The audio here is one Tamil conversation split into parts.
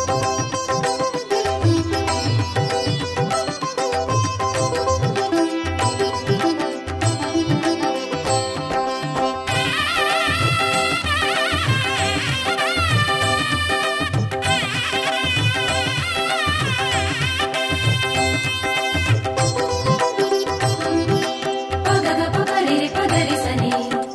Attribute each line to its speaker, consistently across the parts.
Speaker 1: పగగ పగరిరి పగరి సని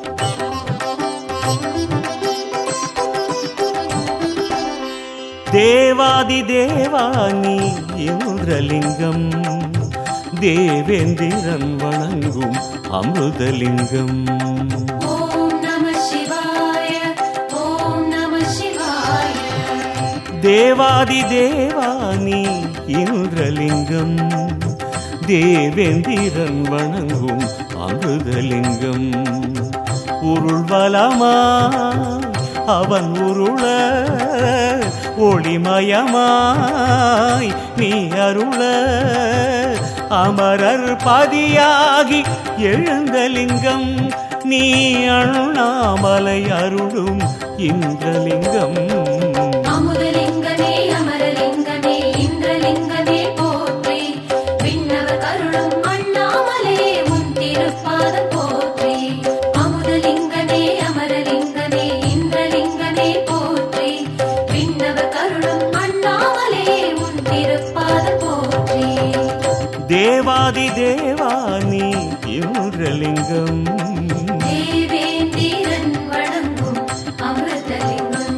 Speaker 2: தேவாதி தேவானி இந்திரலிங்கம் தேவேந்திரன் வணங்கும் அமிர்தலிங்கம்
Speaker 1: ఓం నమ శివాయ ఓం నమ శివాయ
Speaker 2: தேவாதி தேவானி இந்திரலிங்கம் தேவேந்திரன் வணங்கும் அமிர்தலிங்கம் உருள்வலமா அவன் உருள ஒளிமயமாய் நீ அருள அமரர் பதியாகி எழுந்தலிங்கம் நீ அண்ணாமலை அருளும் இந்திரலிங்கம்
Speaker 1: அமுதலிங்கமே அமரலிங்கமே இந்திரலிங்கமே போற்றி விண்ணவர் கருளும் அண்ணாமலே உன் திருப்பாதம் போற்றி அமுதலிங்கமே அமரலிங்கமே இந்திரலிங்கமே போற்றி விண்ணவர் கருளும் அண்ணாமலே உன் திருப்பாதம் போற்றி
Speaker 2: தேவாதி தேவானி இந்திரலிங்கம்
Speaker 1: தேவேந்திரன் வணங்கும் அமிர்தலிங்கம்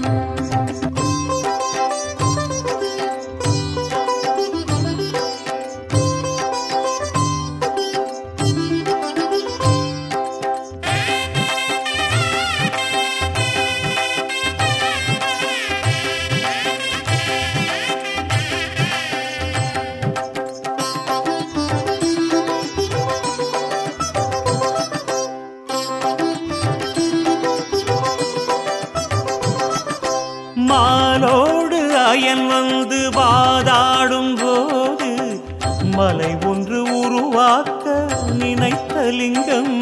Speaker 2: மாலோடு அயன் வந்து வாதாடும் போது மலை ஒன்று உருவாக்க நினைத்த லிங்கம்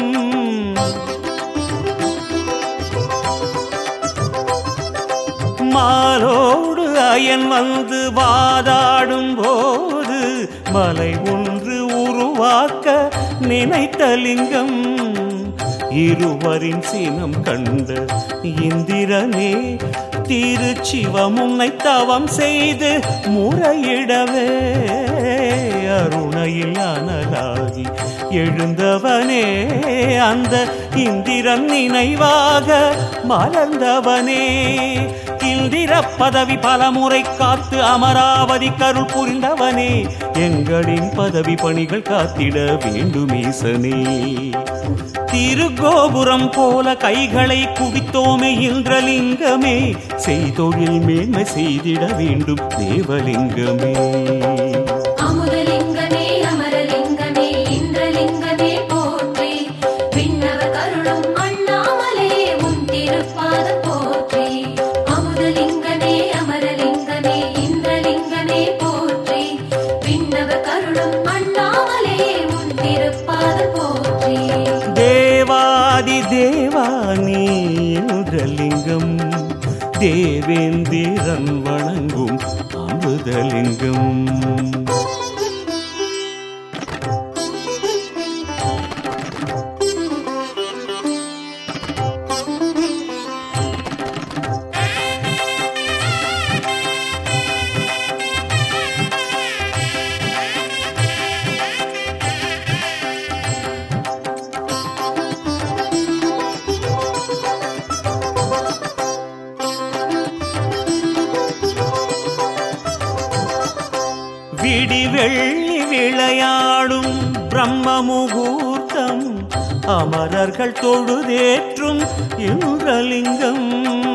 Speaker 2: மாலோடு அயன் வந்து வாதாடும் போது மலை ஒன்று உருவாக்க நினைத்த லிங்கம் இருவரின் சினம் கண்ட இந்திரனே திருச்சிவம் உன்னை தவம் செய்து முறையிடவே அருணையில் அனலாகி எழுந்தவனே அந்த இந்திரன் நினைவாக மலர்ந்தவனே இந்திர பதவி பலமுறை காத்து அமராவதி கருள் புரிந்தவனே எங்களின் பதவி பணிகள் காத்திட வேண்டும் ஈசனே திருக்கோபுரம் போல கைகளை குவித்தோமே இந்திரலிங்கமே செய்தொழில் மேன்மை செய்திட வேண்டும் தேவலிங்கமே
Speaker 1: அமுதலிங்கமே அமரலிங்கமே இந்திரலிங்கமே போற்றி விண்ணவர் கருளும் அண்ணாமலே உன் திருப்பாதம் போற்றி அமுதலிங்கமே அமரலிங்கமே இந்திரலிங்கமே போற்றி விண்ணவர் கருளும் அண்ணாமலே உன் திருப்பாதம் போற்றி
Speaker 2: தேவாதி தேவானி இந்திரலிங்கம் தேவேந்திரன் வணங்கும் அமுதலிங்கம் விடி வெள்ளி விளையாடும் பிரம்ம முகூர்த்தம் அமரர்கள் தொழுதேற்றும் இந்திரலிங்கம்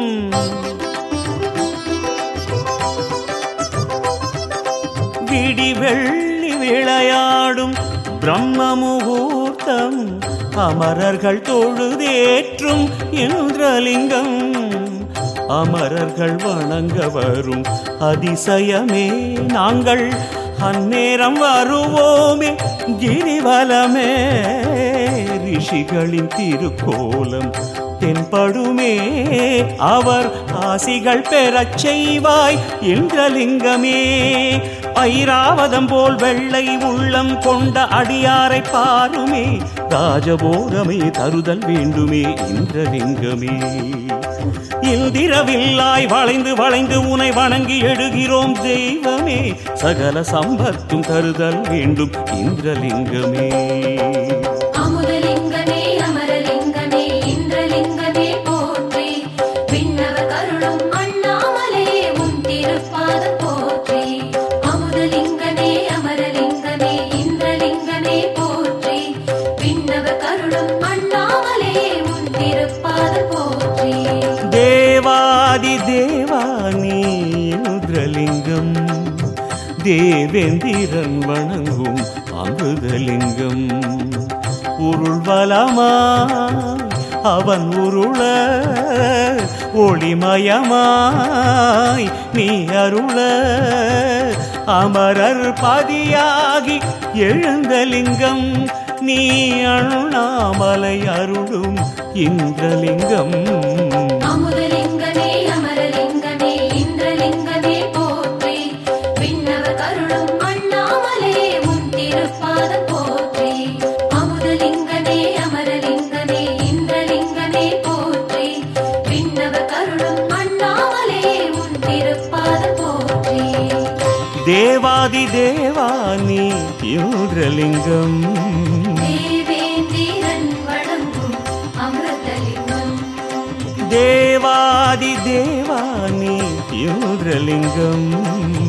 Speaker 2: விடி வெள்ளி விளையாடும் பிரம்ம முகூர்த்தம் அமரர்கள் தொழுதேற்றும் இந்திரலிங்கம் அமரர்கள் வணங்க வரும் அதிசயமே நாங்கள் அந்நேரம் வருவோமே கிரிவலமே ரிஷிகளின் திருக்கோலம் தென்படுமே அவர் ஆசிகள் பெறச் செய்வாய் இந்திரலிங்கமே ஐராவதம் போல் வெள்ளை உள்ளம் கொண்ட அடியாரை பாருமே ராஜபோகமே தருதல் வேண்டுமே இந்திரலிங்கமே இந்திரவில்லாய் வளைந்து வளைந்து உனை வணங்கி எடுகிறோம் தெய்வமே சகல சம்பத்தும் தருதல் வேண்டும் இந்திரலிங்கமே
Speaker 1: அமுதலிங்கமே அமரலிங்கமே இந்திரலிங்கமே போற்றி விண்ணவர் கருளும் அண்ணாமலே உன் திருப்பாதம் போற்றி அமுதலிங்கமே அமரலிங்கமே இந்திரலிங்கமே போற்றி விண்ணவர் கருளும் அண்ணாமலே உன் திருப்பாதம் போற்றி
Speaker 2: தேவாதி தேவானி இந்திரலிங்கம் தேவேந்திரன் வணங்கும் அமிர்தலிங்கம் உருள்வலமாய் அவன் உருள ஒளிமயமாய் நீ அருள அமரர் பதியாகி எழுந்தலிங்கம் நீ அண்ணாமலை அருளும் இந்திரலிங்கம்
Speaker 1: அமுதலிங்கமே அமரலிங்கமே இந்திரலிங்கமே போற்றி விண்ணவர் கருளும் அண்ணாமலே உன் திருப்பாதம் போற்றி அமுதலிங்கமே அமரலிங்கமே இந்திரலிங்கமே போற்றி விண்ணவர் கருளும் அண்ணாமலே உன் திருப்பாதம் போற்றி
Speaker 2: தேவாதி தேவானி இந்திரலிங்கம்
Speaker 1: தேவேந்திரன் வணங்கும் அமிர்தலிங்கம்
Speaker 2: தேவாதி தேவானி இந்திரலிங்கம்